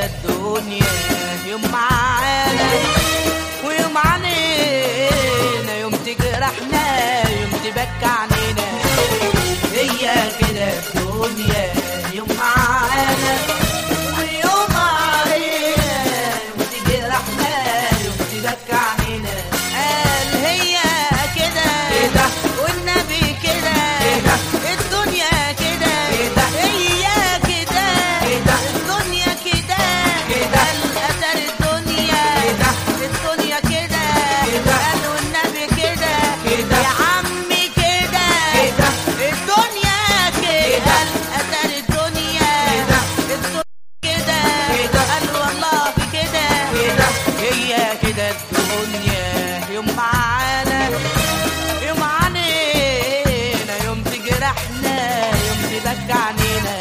كده الدنيا يوم معانا ويوم علينا يوم تجرحنا يوم تبكى علينا هي كده الدنيا يوم معانا ويوم علينا يوم تجرحنا يوم تبكى علينا قال هي كده كده. والنبي كده كده. الدنيا كده كده. هي كده كده. الدنيا كده كده. الأثر الدنيا كده. الدنيا كده كده. قالوا النبي كده كده. يا عمي كده كده. الدنيا كده كده. الأثر الدنيا كده. الدنيا كده كده. قالوا والله كده كده. هي كده الدنيا يوم معانا يوم علينا يوم تجرحنا يوم تبكى علينا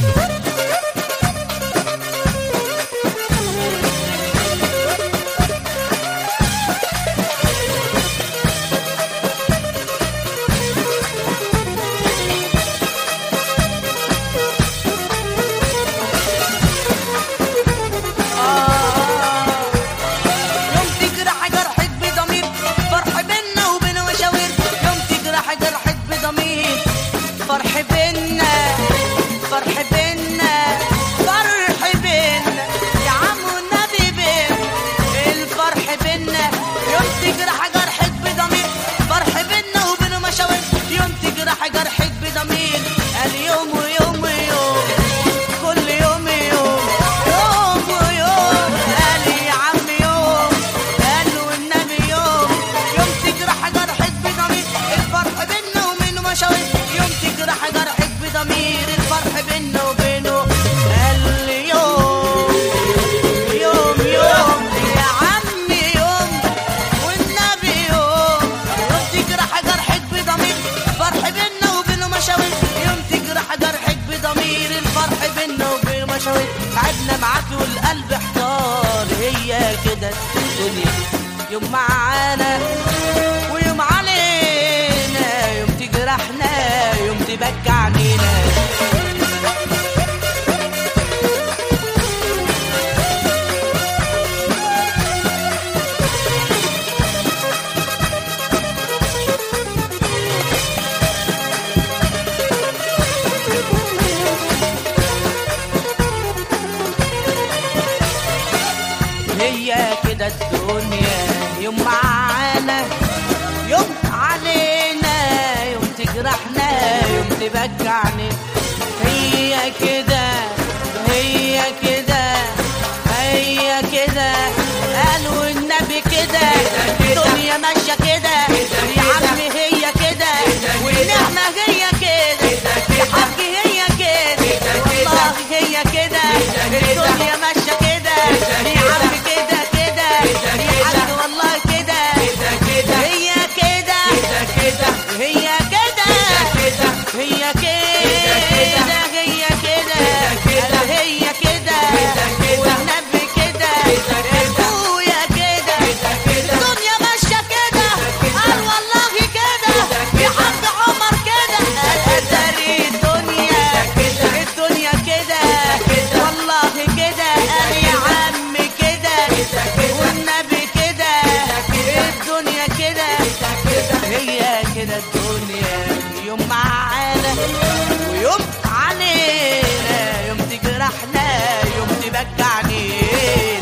آه يوم تجرح جرحك بضمير فرح بينا وبين مشاوير يوم تجرح جرحك بضمير فرح بينا فرح بينا فرح بينا يا عم والنبي بينا الفرح بينا يوم تجرح جرحك بضمير فرح بينا وبين مشاوير يوم تجرح جرحك بضمير اليوم ويوم ويوم كل يوم يوم يوم ويوم قال يا عم يوم قال والنبي يوم يوم تجرح جرحك بضمير الفرح بينا وبينه مشاوير يوم تجرح جرحك بضمير الفرح بينا وبينه قال يوم يوم يوم يا عم يوم والنبي يوم يوم تجرح جرحك بضمير فرح بينا وبينه مشاوير يوم تجرح جرحك بضمير الفرح بينا وبينه مشاوير تعبنا معاكي والقلب احتار هي كده الدنيا يوم معانا ويوم علينا يوم تجرحنا يوم تبكى علينا هي كده الدنيا يوم معانا يوم علينا يوم تجرحنا يوم تبكى علينا هي كده هي كده هي كده قالوا النبي كده الدنيا ماشيه كده يا عم هي كده والنعمه هي كده يا حاج هي كده والله هي كده الدنيا ماشيه كده يا عم كده كده يا حاج والله كده هي كده هي كده هي كده هي كده قال هي كده والنبي كده ابويا كده الدنيا ماشيه كده قال والله كده يا حاج عمر كده اتاري الدنيا الدنيا كده والله كده قال يا عم كده والنبي كده الدنيا كده هي كده الدنيا يوم معانا ويوم علينا يوم تجرحنا يوم تبكى علينا